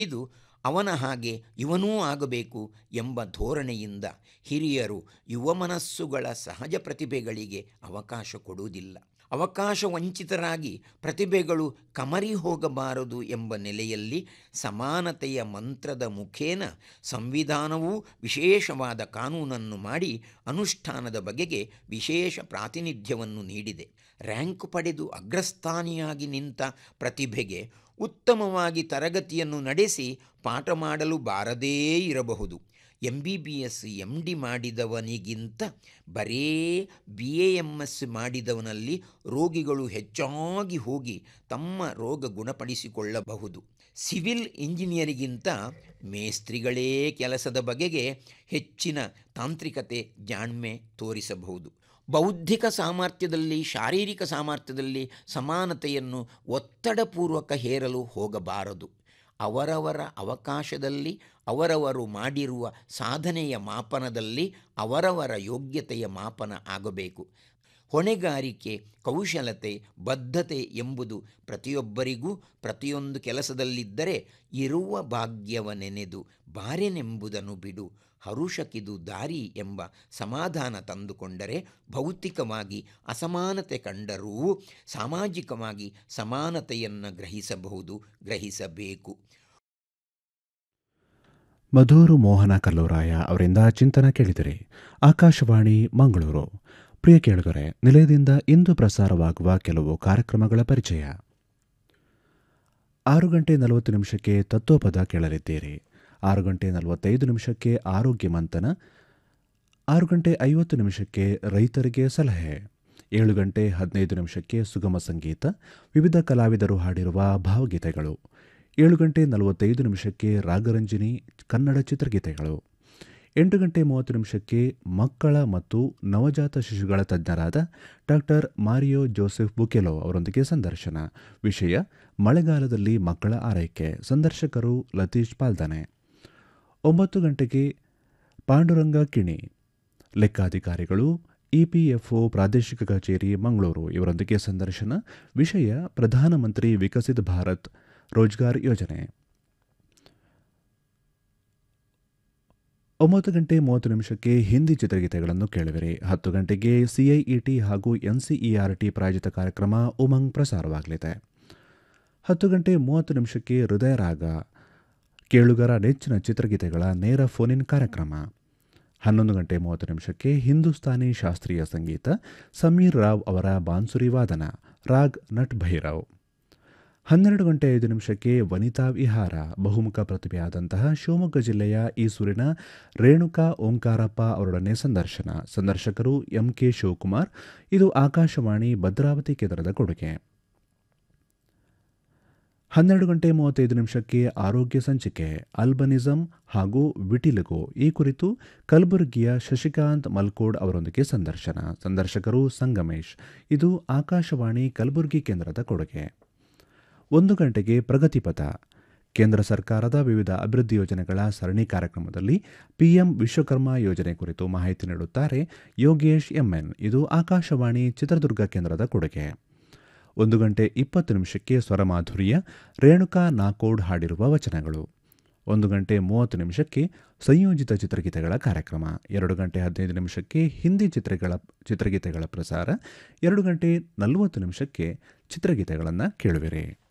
ಇದು ಅವನ ಹಾಗೆ ಇವನೂ ಆಗಬೇಕು ಎಂಬ ಧೋರಣೆಯಿಂದ ಹಿರಿಯರು ಯುವ ಮನಸ್ಸುಗಳ ಸಹಜ ಪ್ರತಿಭೆಗಳಿಗೆ ಅವಕಾಶ ಕೊಡುವುದಿಲ್ಲ ಅವಕಾಶ ವಂಚಿತರಾಗಿ ಪ್ರತಿಭೆಗಳು ಕಮರಿ ಹೋಗಬಾರದು ಎಂಬ ನೆಲೆಯಲ್ಲಿ ಸಮಾನತೆಯ ಮಂತ್ರದ ಮುಖೇನ ಸಂವಿಧಾನವೂ ವಿಶೇಷವಾದ ಕಾನೂನನ್ನು ಮಾಡಿ ಅನುಷ್ಠಾನದ ಬಗೆಗೆ ವಿಶೇಷ ಪ್ರಾತಿನಿಧ್ಯವನ್ನು ನೀಡಿದೆ ರ್ಯಾಂಕ್ ಪಡೆದು ಅಗ್ರಸ್ಥಾನಿಯಾಗಿ ನಿಂತ ಪ್ರತಿಭೆಗೆ ಉತ್ತಮವಾಗಿ ತರಗತಿಯನ್ನು ನಡೆಸಿ ಪಾಠ ಮಾಡಲು ಬಾರದೇ ಇರಬಹುದು M B B S M D ಮಾಡಿದವನಿಗಿಂತ ಬರೇ ಬಿ ಎ ಎಮ್ ಎಸ್ ಮಾಡಿದವನಲ್ಲಿ ರೋಗಿಗಳು ಹೆಚ್ಚಾಗಿ ಹೋಗಿ ತಮ್ಮ ರೋಗ ಗುಣಪಡಿಸಿಕೊಳ್ಳಬಹುದು ಸಿವಿಲ್ ಇಂಜಿನಿಯರಿಗಿಂತ ಮೇಸ್ತ್ರಿಗಳೇ ಕೆಲಸದ ಬಗೆಗೆ ಹೆಚ್ಚಿನ ತಾಂತ್ರಿಕತೆ ಜಾಣ್ಮೆ ತೋರಿಸಬಹುದು ಬೌದ್ಧಿಕ ಸಾಮರ್ಥ್ಯದಲ್ಲಿ ಶಾರೀರಿಕ ಸಾಮರ್ಥ್ಯದಲ್ಲಿ ಸಮಾನತೆಯನ್ನು ಒತ್ತಡಪೂರ್ವಕ ಹೇರಲು ಹೋಗಬಾರದು ಅವರವರ ಅವಕಾಶದಲ್ಲಿ ಅವರವರು ಮಾಡಿರುವ ಸಾಧನೆಯ ಮಾಪನದಲ್ಲಿ ಅವರವರ ಯೋಗ್ಯತೆಯ ಮಾಪನ ಆಗಬೇಕು ಹೊಣೆಗಾರಿಕೆ ಕೌಶಲತೆ ಬದ್ಧತೆ ಎಂಬುದು ಪ್ರತಿಯೊಬ್ಬರಿಗೂ ಪ್ರತಿಯೊಂದು ಕೆಲಸದಲ್ಲಿದ್ದರೆ ಇರುವ ಭಾಗ್ಯವ ನೆನೆದು ಬಾರೆನೆಂಬುದನ್ನು ಬಿಡು ಹರುಷಕಿದು ದಾರಿ ಎಂಬ ಸಮಾಧಾನ ತಂದುಕೊಂಡರೆ ಭೌತಿಕವಾಗಿ ಅಸಮಾನತೆ ಕಂಡರೂ ಸಾಮಾಜಿಕವಾಗಿ ಸಮಾನತೆಯನ್ನು ಗ್ರಹಿಸಬಹುದು ಗ್ರಹಿಸಬೇಕು ಮಧೂರು ಮೋಹನ ಕಲ್ಲೂರಾಯ ಅವರಿಂದ ಚಿಂತನ ಕೇಳಿದಿರಿ ಆಕಾಶವಾಣಿ ಮಂಗಳೂರು ಪ್ರಿಯ ಕೇಳುಗರೆ ನಿಲಯದಿಂದ ಇಂದು ಪ್ರಸಾರವಾಗುವ ಕೆಲವು ಕಾರ್ಯಕ್ರಮಗಳ ಪರಿಚಯ ಆರು ಗಂಟೆ ನಲವತ್ತು ನಿಮಿಷಕ್ಕೆ ತತ್ವಪದ ಕೇಳಲಿದ್ದೀರಿ ಆರು ಗಂಟೆ ನಲವತ್ತೈದು ನಿಮಿಷಕ್ಕೆ ಆರೋಗ್ಯ ಮಂಥನ ಆರು ಗಂಟೆ ಐವತ್ತು ನಿಮಿಷಕ್ಕೆ ರೈತರಿಗೆ ಸಲಹೆ ಏಳು ಗಂಟೆ ಹದಿನೈದು ನಿಮಿಷಕ್ಕೆ ಸುಗಮ ಸಂಗೀತ ವಿವಿಧ ಕಲಾವಿದರು ಹಾಡಿರುವ ಭಾವಗೀತೆಗಳು ಏಳು ಗಂಟೆ ನಲವತ್ತೈದು ನಿಮಿಷಕ್ಕೆ ರಾಗರಂಜಿನಿ ಕನ್ನಡ ಚಿತ್ರಗೀತೆಗಳು ಎಂಟು ಗಂಟೆ ಮೂವತ್ತು ನಿಮಿಷಕ್ಕೆ ಮಕ್ಕಳ ಮತ್ತು ನವಜಾತ ಶಿಶುಗಳ ತಜ್ಞರಾದ ಡಾಕ್ಟರ್ ಮಾರಿಯೋ ಜೋಸೆಫ್ ಬುಕೆಲೋ ಅವರೊಂದಿಗೆ ಸಂದರ್ಶನ ವಿಷಯ ಮಳೆಗಾಲದಲ್ಲಿ ಮಕ್ಕಳ ಆರೈಕೆ ಸಂದರ್ಶಕರು ಲತೀಶ್ ಪಾಲ್ದನೆ ಒಂಬತ್ತು ಗಂಟೆಗೆ ಪಾಂಡುರಂಗ ಕಿಣಿ ಲೆಕ್ಕಾಧಿಕಾರಿಗಳು ಇಪಿಎಫ್ಒ ಪ್ರಾದೇಶಿಕ ಕಚೇರಿ ಮಂಗಳೂರು ಇವರೊಂದಿಗೆ ಸಂದರ್ಶನ ವಿಷಯ ಪ್ರಧಾನಮಂತ್ರಿ ವಿಕಸಿತ್ ಭಾರತ್ ರೋಜ್ಗಾರ್ ಯೋಜನೆ ಒಂಬತ್ತು ಗಂಟೆ ಮೂವತ್ತು ನಿಮಿಷಕ್ಕೆ ಹಿಂದಿ ಚಿತ್ರಗೀತೆಗಳನ್ನು ಕೇಳುವಿರಿ ಹತ್ತು ಗಂಟೆಗೆ ಸಿಐಇಟಿ ಹಾಗೂ ಎನ್ಸಿಇಆರ್ಟಿ ಪ್ರಾಯೋಜಿತ ಕಾರ್ಯಕ್ರಮ ಉಮಂಗ್ ಪ್ರಸಾರವಾಗಲಿದೆ ಹತ್ತು ಗಂಟೆ ಮೂವತ್ತು ನಿಮಿಷಕ್ಕೆ ಹೃದಯ ರಾಗ ಕೇಳುಗರ ನೆಚ್ಚಿನ ಚಿತ್ರಗೀತೆಗಳ ನೇರ ಫೋನಿನ್ ಕಾರ್ಯಕ್ರಮ ಹನ್ನೊಂದು ಗಂಟೆ ಮೂವತ್ತು ನಿಮಿಷಕ್ಕೆ ಹಿಂದೂಸ್ತಾನಿ ಶಾಸ್ತ್ರೀಯ ಸಂಗೀತ ಸಮೀರ್ ರಾವ್ ಅವರ ಬಾನ್ಸುರಿ ವಾದನ ರಾಗ್ ನಟ್ ಭೈರವ್ ಹನ್ನೆರಡು ಗಂಟೆ ಐದು ನಿಮಿಷಕ್ಕೆ ವನಿತಾ ವಿಹಾರ ಬಹುಮುಖ ಪ್ರತಿಭೆಯಾದಂತಹ ಶಿವಮೊಗ್ಗ ಜಿಲ್ಲೆಯ ಈಸೂರಿನ ರೇಣುಕಾ ಓಂಕಾರಪ್ಪ ಅವರೊಡನೆ ಸಂದರ್ಶನ ಸಂದರ್ಶಕರು ಎಂ ಕೆ ಶಿವಕುಮಾರ್ ಇದು ಆಕಾಶವಾಣಿ ಭದ್ರಾವತಿ ಕೇಂದ್ರದ ಕೊಡುಗೆ ಹನ್ನೆರಡು ಗಂಟೆ ಮೂವತ್ತೈದು ನಿಮಿಷಕ್ಕೆ ಆರೋಗ್ಯ ಸಂಚಿಕೆ ಅಲ್ಬನಿಸಂ ಹಾಗೂ ವಿಟಿಲಿಗೋ ಈ ಕುರಿತು ಕಲಬುರಗಿಯ ಶಶಿಕಾಂತ್ ಮಲ್ಕೋಡ್ ಅವರೊಂದಿಗೆ ಸಂದರ್ಶನ ಸಂದರ್ಶಕರು ಸಂಗಮೇಶ್ ಇದು ಆಕಾಶವಾಣಿ ಕಲಬುರಗಿ ಕೇಂದ್ರದ ಕೊಡುಗೆ ಒಂದು ಗಂಟೆಗೆ ಪ್ರಗತಿಪಥ ಕೇಂದ್ರ ಸರ್ಕಾರದ ವಿವಿಧ ಅಭಿವೃದ್ಧಿ ಯೋಜನೆಗಳ ಸರಣಿ ಕಾರ್ಯಕ್ರಮದಲ್ಲಿ ಪಿಎಂ ವಿಶ್ವಕರ್ಮ ಯೋಜನೆ ಕುರಿತು ಮಾಹಿತಿ ನೀಡುತ್ತಾರೆ ಯೋಗೇಶ್ ಎಂಎನ್ ಇದು ಆಕಾಶವಾಣಿ ಚಿತ್ರದುರ್ಗ ಕೇಂದ್ರದ ಕೊಡುಗೆ ಒಂದು ಗಂಟೆ ಇಪ್ಪತ್ತು ನಿಮಿಷಕ್ಕೆ ಸ್ವರಮಾಧುರ್ಯ ರೇಣುಕಾ ನಾಕೋಡ್ ಹಾಡಿರುವ ವಚನಗಳು ಒಂದು ಗಂಟೆ ಮೂವತ್ತು ನಿಮಿಷಕ್ಕೆ ಸಂಯೋಜಿತ ಚಿತ್ರಗೀತೆಗಳ ಕಾರ್ಯಕ್ರಮ ಎರಡು ಗಂಟೆ ಹದಿನೈದು ನಿಮಿಷಕ್ಕೆ ಹಿಂದಿ ಚಿತ್ರಗಳ ಚಿತ್ರಗೀತೆಗಳ ಪ್ರಸಾರ ಎರಡು ಗಂಟೆ ನಲವತ್ತು ನಿಮಿಷಕ್ಕೆ ಚಿತ್ರಗೀತೆಗಳನ್ನು ಕೇಳುವಿರಿ